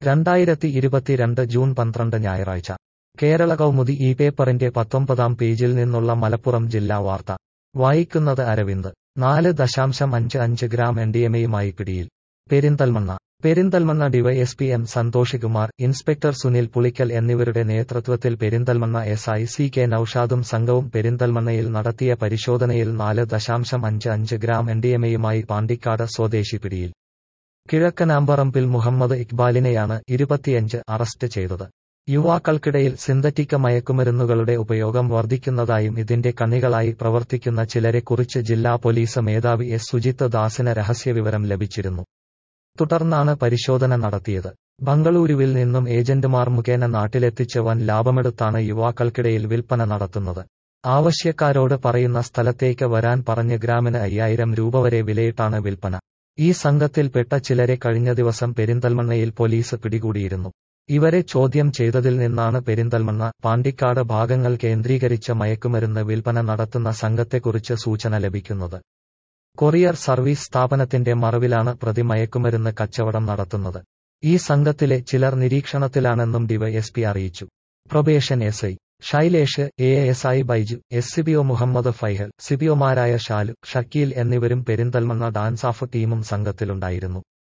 രണ്ടായിരത്തി ഇരുപത്തിരണ്ട് ജൂൺ പന്ത്രണ്ട് ഞായറാഴ്ച കേരള കൗമുദി ഈ പേപ്പറിന്റെ പത്തൊമ്പതാം പേജിൽ നിന്നുള്ള മലപ്പുറം ജില്ലാ വാർത്ത വായിക്കുന്നത് അരവിന്ദ് നാല് ദശാംശം അഞ്ച് അഞ്ച് ഗ്രാം എൻഡിഎമയുമായി പിടിയിൽ Perinthalmanna Perinthalmanna DYSP M Santhosh Kumar inspector Sunil Pulikkal എന്നിവരുടെ നേതൃത്വത്തിൽ Perinthalmanna S I C K നൌഷാദും സംഘവും പെരിന്തൽമണ്ണയിൽ നടത്തിയ പരിശോധനയിൽ നാല് ദശാംശം അഞ്ച് അഞ്ച് ഗ്രാം എൻഡിഎമയുമായി പാണ്ടിക്കാട് സ്വദേശി പിടിയിൽ കിഴക്കനാമ്പറമ്പിൽ മുഹമ്മദ് ഇക്ബാലിനെയാണ് ഇരുപത്തിയഞ്ച് അറസ്റ്റ് ചെയ്തത് യുവാക്കൾക്കിടയിൽ സിന്തറ്റിക് മയക്കുമരുന്നുകളുടെ ഉപയോഗം വർദ്ധിക്കുന്നതായും ഇതിന്റെ കണ്ണികളായി പ്രവർത്തിക്കുന്ന ചിലരെക്കുറിച്ച് ജില്ലാ പോലീസ് മേധാവി എസ് സുജിത്ത് ദാസിന് രഹസ്യവിവരം ലഭിച്ചിരുന്നു തുടർന്നാണ് പരിശോധന നടത്തിയത് ബംഗളൂരുവിൽ നിന്നും ഏജന്റുമാർ മുഖേന നാട്ടിലെത്തിച്ച് വൻ ലാഭമെടുത്താണ് യുവാക്കൾക്കിടയിൽ വിൽപ്പന നടത്തുന്നത് ആവശ്യക്കാരോട് പറയുന്ന സ്ഥലത്തേക്ക് വരാൻ പറഞ്ഞ് ഗ്രാമിന് അയ്യായിരം രൂപ വരെ വിലയിട്ടാണ് വിൽപ്പന ഈ സംഘത്തിൽപ്പെട്ട ചിലരെ കഴിഞ്ഞ ദിവസം പെരിന്തൽമണ്ണയിൽ പോലീസ് പിടികൂടിയിരുന്നു ഇവരെ ചോദ്യം ചെയ്തതിൽ നിന്നാണ് പെരിന്തൽമണ്ണ പാണ്ടിക്കാട് ഭാഗങ്ങൾ കേന്ദ്രീകരിച്ച മയക്കുമരുന്ന് വിൽപ്പന നടത്തുന്ന സംഘത്തെക്കുറിച്ച് സൂചന ലഭിക്കുന്നത് കൊറിയർ സർവീസ് സ്ഥാപനത്തിന്റെ മറവിലാണ് പ്രതി മയക്കുമരുന്ന് കച്ചവടം നടത്തുന്നത് ഈ സംഘത്തിലെ ചിലർ നിരീക്ഷണത്തിലാണെന്നും ഡിവൈഎസ്പി അറിയിച്ചു probation S I Shailesh A S I Baiju S CPO Muhammad Faihal സിബിഒമാരായ ഷാലു ഷക്കീൽ എന്നിവരും പെരിന്തൽമണ്ണ ഡാൻസ് ഓഫ് ടീമും സംഘത്തിലുണ്ടായിരുന്നു